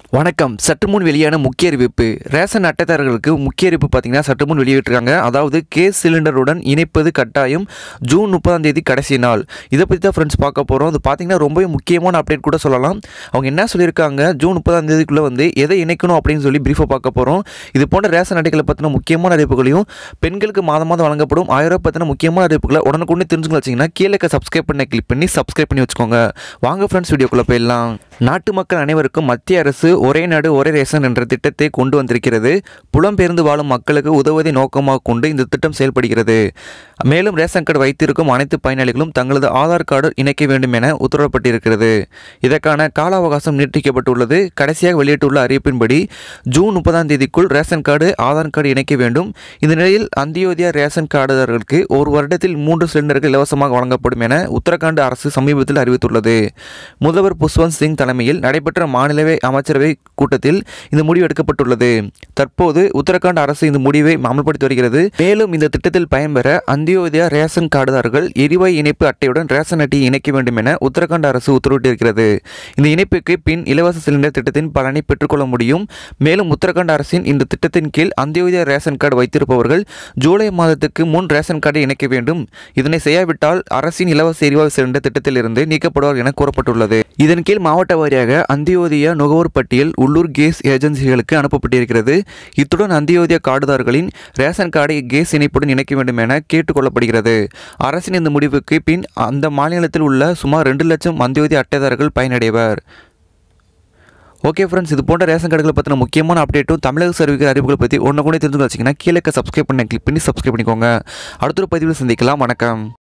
வணக்கம் சற்று முன் வெளியான முக்கிய அறிவிப்பு ரேஷன் அட்டைதாரர்களுக்கு முக்கிய அறிவிப்பு பார்த்தீங்கன்னா சற்று முன் வெளியிட்டிருக்காங்க அதாவது கேஸ் சிலிண்டருடன் இணைப்பது கட்டாயம் ஜூன் முப்பதாம் தேதி கடைசி நாள் இதை பற்றி தான் ஃப்ரெண்ட்ஸ் பார்க்க போகிறோம் அது பார்த்தீங்கன்னா ரொம்பவே முக்கியமான அப்டேட் கூட சொல்லலாம் அவங்க என்ன சொல்லியிருக்காங்க ஜூன் முப்பதாம் தேதிக்குள்ளே வந்து எதை இணைக்கணும் அப்படின்னு சொல்லி பிரீஃபாக பார்க்க போகிறோம் இது போன்ற ரேஷன் அட்டைகளை பற்றின முக்கியமான அறிவிப்புகளையும் பெண்களுக்கு மாதம் மாதம் வழங்கப்படும் ஆயிரம் ரூபாய் பற்றின முக்கியமான அறிவிப்புகளை உடனுக்குடனே தெரிஞ்சுக்க வச்சிங்கன்னா கீழே சப்ஸ்கிரைப் பண்ண கிளிக் பண்ணி சப்ஸ்கிரைப் பண்ணி வச்சுக்கோங்க வாங்க ஃப்ரெண்ட்ஸ் வீடியோக்குள்ளே போயிடலாம் நாட்டு மக்கள் அனைவருக்கும் மத்திய அரசு ஒரே நாடு ஒரே ரேஷன் என்ற திட்டத்தை கொண்டு வந்திருக்கிறது புலம்பெயர்ந்து வாழும் மக்களுக்கு உதவுவதை நோக்கமாக கொண்டு இந்த திட்டம் செயல்படுகிறது மேலும் ரேஷன் கார்டு வைத்திருக்கும் அனைத்து பயனாளிகளும் தங்களது ஆதார் கார்டு இணைக்க வேண்டும் என உத்தரவிடப்பட்டிருக்கிறது இதற்கான கால அவகாசம் நீட்டிக்கப்பட்டுள்ளது கடைசியாக வெளியிட்டுள்ள அறிவிப்பின்படி ஜூன் முப்பதாம் தேதிக்குள் ரேஷன் கார்டு ஆதார் கார்டு இணைக்க வேண்டும் இந்த நிலையில் அந்தியோதயா ரேஷன் கார்டுதாரர்களுக்கு ஒரு வருடத்தில் மூன்று சிலிண்டர்கள் இலவசமாக வழங்கப்படும் என உத்தரகாண்ட் அரசு சமீபத்தில் அறிவித்துள்ளது முதல்வர் புஷ்வந்த் சிங் தலைமையில் நடைபெற்ற மாநிலவை அமைச்சரவை கூட்டத்தில் இந்த முடிவு எடுக்கப்பட்டுள்ளது தற்போது உத்தரகாண்ட் அரசு இந்த முடிவை அமல்படுத்தி வருகிறது மேலும் இந்த திட்டத்தில் பயன்பெற அந்தியோதயா ரேஷன் கார்டுதாரர்கள் எரிவாயு இணைப்பு அட்டையுடன் ரேஷன் அட்டையை இணைக்க வேண்டும் என உத்தரகாண்ட் அரசு உத்தரவிட்டிருக்கிறது இந்த இணைப்புக்கு பின் இலவச சிலிண்டர் திட்டத்தின் பலனை பெற்றுக்கொள்ள முடியும் மேலும் உத்தரகாண்ட் அரசின் இந்த திட்டத்தின் கீழ் அந்தியோதயா ரேஷன் கார்டு வைத்திருப்பவர்கள் ஜூலை மாதத்துக்கு முன் ரேஷன் கார்டை இணைக்க வேண்டும் இதனை செய்யாவிட்டால் அரசின் இலவச எரிவாயு சிலிண்டர் திட்டத்திலிருந்து நீக்கப்படுவார் என கூறப்பட்டுள்ளது இதன் கீழ் மாவட்ட வாரியாக அந்தியோதயா நுகர்வோர் பட்டியல் உள்ளூர் கேஸ் ஏஜென்சிகளுக்கு அனுப்பப்பட்டிருக்கிறது இத்துடன் அந்தியோதயா கார்டுதாரர்களின் ரேஷன் கார்டை கேஸ் இணைப்புடன் இணைக்க வேண்டும் என கேட்டுக்கொள்ளப்படுகிறது அரசின் இந்த முடிவுக்கு பின் அந்த மாநிலத்தில் உள்ள சுமார் ரெண்டு லட்சம் அந்தியோதயா அட்டைதாரர்கள் பயனடைவர் ஓகே ஃப்ரெண்ட்ஸ் இது போன்ற ரேஷன் கார்டுகளை பற்றின முக்கியமான அப்டேட்டும் தமிழக சர்வீக அறிவுகளை பற்றி ஒன்று கூட தெரிஞ்சு வச்சிங்கன்னா கீழே சப்ஸ்கிரைப் பண்ண கிளிக் பண்ணி சப்ஸ்கிரைப் பண்ணிக்கோங்க அடுத்த ஒரு பதிவில் சந்திக்கலாம் வணக்கம்